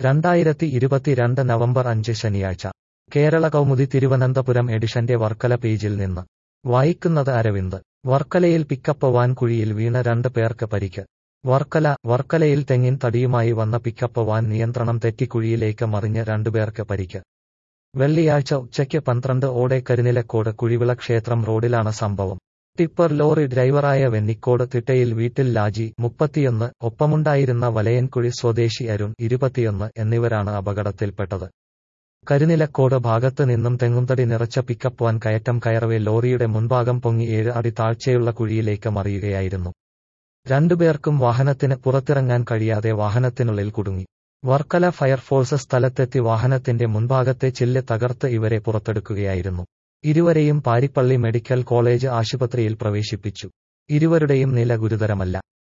രണ്ടായിരത്തി ഇരുപത്തിരണ്ട് നവംബർ അഞ്ച് ശനിയാഴ്ച കേരള കൗമുദി തിരുവനന്തപുരം എഡിഷന്റെ വർക്കല പേജിൽ നിന്ന് വായിക്കുന്നത് അരവിന്ദ് വർക്കലയിൽ പിക്കപ്പ് വാൻ കുഴിയിൽ വീണ രണ്ട് പേർക്ക് പരിക്ക് വർക്കല വർക്കലയിൽ തെങ്ങിൻ തടിയുമായി വന്ന പിക്കപ്പ് വാൻ നിയന്ത്രണം തെറ്റി കുഴിയിലേക്ക് മറിഞ്ഞ് രണ്ടുപേർക്ക് പരിക്ക് വെള്ളിയാഴ്ച ഉച്ചയ്ക്ക് പന്ത്രണ്ട് ഓടെ കരിനിലക്കോട് കുഴിവിള ക്ഷേത്രം റോഡിലാണ് സംഭവം ടിപ്പർ ലോറി ഡ്രൈവറായ വെന്നിക്കോട് തിട്ടയിൽ വീട്ടിൽ ലാജി മുപ്പത്തിയൊന്ന് ഒപ്പമുണ്ടായിരുന്ന വലയൻകുഴി സ്വദേശി അരുൺ ഇരുപത്തിയൊന്ന് എന്നിവരാണ് അപകടത്തിൽപ്പെട്ടത് കരിനിലക്കോട് ഭാഗത്ത് നിന്നും തെങ്ങുംതടി നിറച്ച പിക്കപ്പ് വാൻ കയറ്റം കയറവേ ലോറിയുടെ മുൻഭാഗം പൊങ്ങി ഏഴ് അടി താഴ്ചയുള്ള കുഴിയിലേക്ക് മറിയുകയായിരുന്നു രണ്ടുപേർക്കും വാഹനത്തിന് പുറത്തിറങ്ങാൻ കഴിയാതെ വാഹനത്തിനുള്ളിൽ കുടുങ്ങി വർക്കല ഫയർഫോഴ്സ് സ്ഥലത്തെത്തി വാഹനത്തിന്റെ മുൻഭാഗത്തെ ചില്ല് തകർത്ത് ഇവരെ പുറത്തെടുക്കുകയായിരുന്നു ഇരുവരെയും പാരിപ്പള്ളി മെഡിക്കൽ കോളേജ് ആശുപത്രിയിൽ പ്രവേശിപ്പിച്ചു ഇരുവരുടെയും നില ഗുരുതരമല്ല